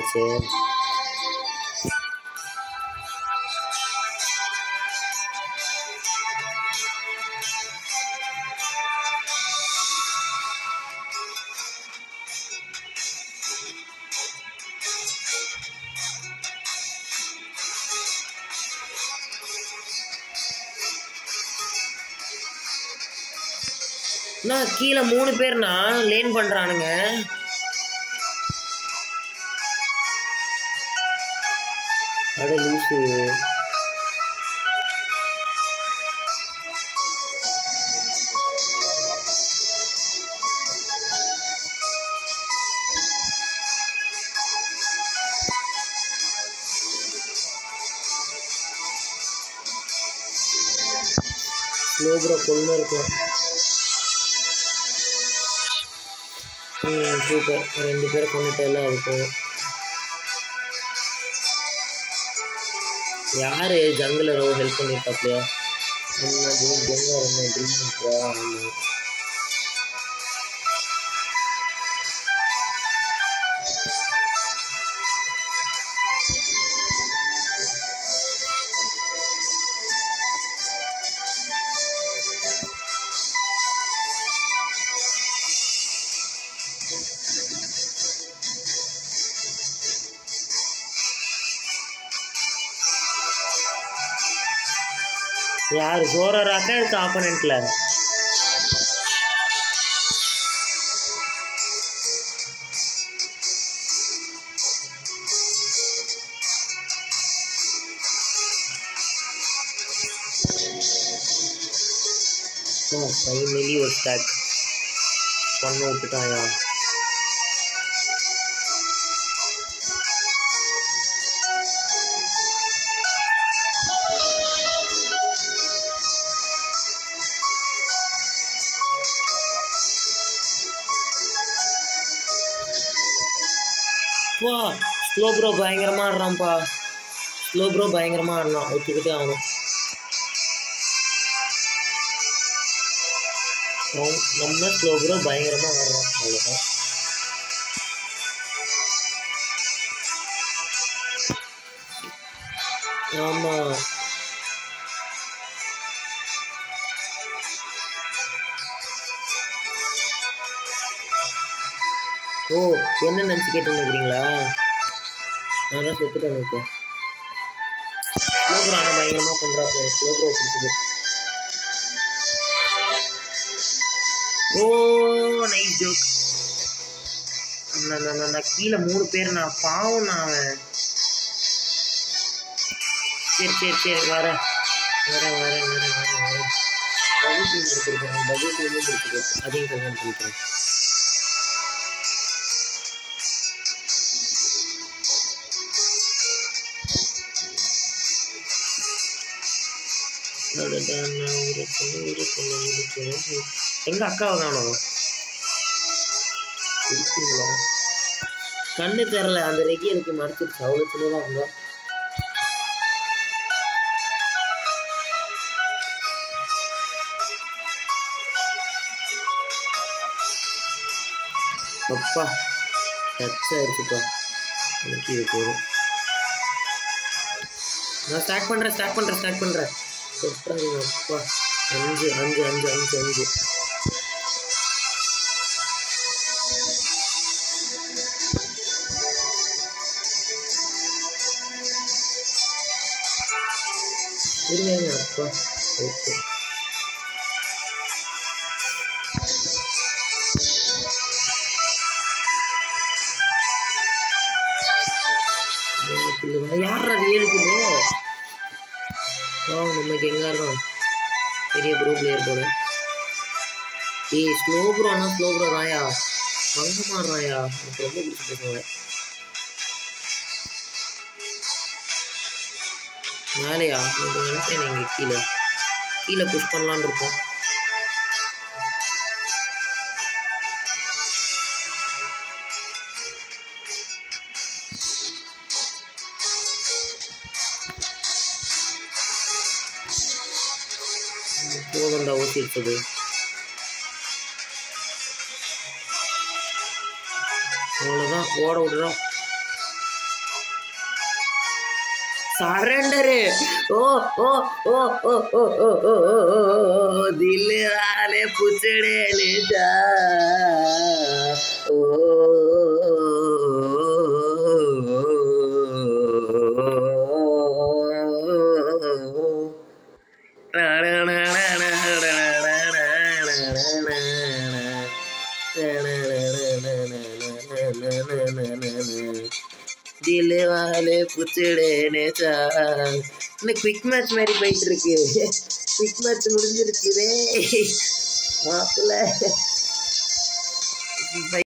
ஆயிடுச்சு அண்ணா கீழே மூணு பேர்ண்ணா லேன் பண்ணுறானுங்க அட லூசு ஸ்லோ ப்ரோ கொண்டு இருக்கும் ம் சூப்பர் ரெண்டு பேரை கொண்டுட்டல அதுக்கு யாரு ஜங்கில் ரோ ஹெல்ப் பண்ணியிருக்காப்லையா என்னது கங்கா ரொம்ப ட்ரீம்ன்றா யார் ஜோரராக்கா இருக்கு ஆப்போனண்ட்ல ஃபைனலி ஒரு ஸ்டாக் பண்ண விட்டுட்டாயா வா ஸ்லோ ப்ரோ பயங்கரமாக ஆடுறான்ப்பா ஸ்லோ ப்ரோ பயங்கரமாக ஆடலாம் ஒத்துக்கிட்டே ஆகணும் அவன் நம்ம ஸ்லோ ப்ரோ பயங்கரமாக ஆடுறோம் அவ்வளோதான் ஆமாம் ஓ என்ன நினச்சி கேட்டுருக்கிறீங்களா நான் தான் செத்துட்டேன் இப்போ ஸ்லோப்ரோ ஆனால் பயங்கரமாக பண்ணுறா போய் ஸ்லோப்ரோ பிடிச்சது ஓ நைஸ் ஜோக் நான் நான் நான் கீழே மூணு பேர் நான் பாவம் நான் அவன் சரி சரி சரி வரேன் வரேன் வரேன் வரேன் வரேன் வரேன் டபுள் டீம் எடுத்துருக்கேன் டபுள் டீமும் இருக்குது அதையும் கல்யாணம் பண்ணிக்கிறேன் எங்க அக்காவை காணோம் இருக்கீங்களா கண்ணு தெரியல அந்த ரெக்கி எனக்கு மறைச்சிருச்சு அவ்வளோ சின்னதாக இருந்தா அப்பா டச் ஆயிடுச்சுப்பா எனக்கு இது போதும் நான் ஸ்டார்ட் பண்ணுறேன் ஸ்டார்ட் பண்ணுறேன் ஸ்டார்ட் பண்ணுறேன் சொல்கிறாங்க அப்பா அஞ்சு அஞ்சு அஞ்சு அஞ்சு அஞ்சு இருங்க இருங்க, அப்பா ஓகே யார் அது ஏழு கிலோ ஆ நமக்கு எங்க இருக்கோம் பெரிய ப்ரோ பிளேயர் போல ஏய் ஸ்லோ ப்ரோ ஆனால் ஸ்லோ ப்ரோ ராயா வங்க மாறுறாயா எனக்கு ரொம்ப பிடிச்சிருக்காங்க மேலையா எனக்கு நினைச்சேன் இங்கே கீழே கீழே புஷ் பண்ணலான்னு இருக்கோம் போதண்டா ஊற்றி இருக்குது அவ்வளோதான் ஓட விடுறோம் சரண்டரு ஓ ஓ ஓ ஓ ஓ ஓ ஓ ஓ தில் வாலே புச்சடே நிஜா ஓ தில் வாலே புச்சடே நேச்சா இன்னும் குவிக் மேட்ச் மாதிரி போயிட்டு இருக்கு குவிக் மேட்ச் முடிஞ்சிருச்சு மாப்பிள்ள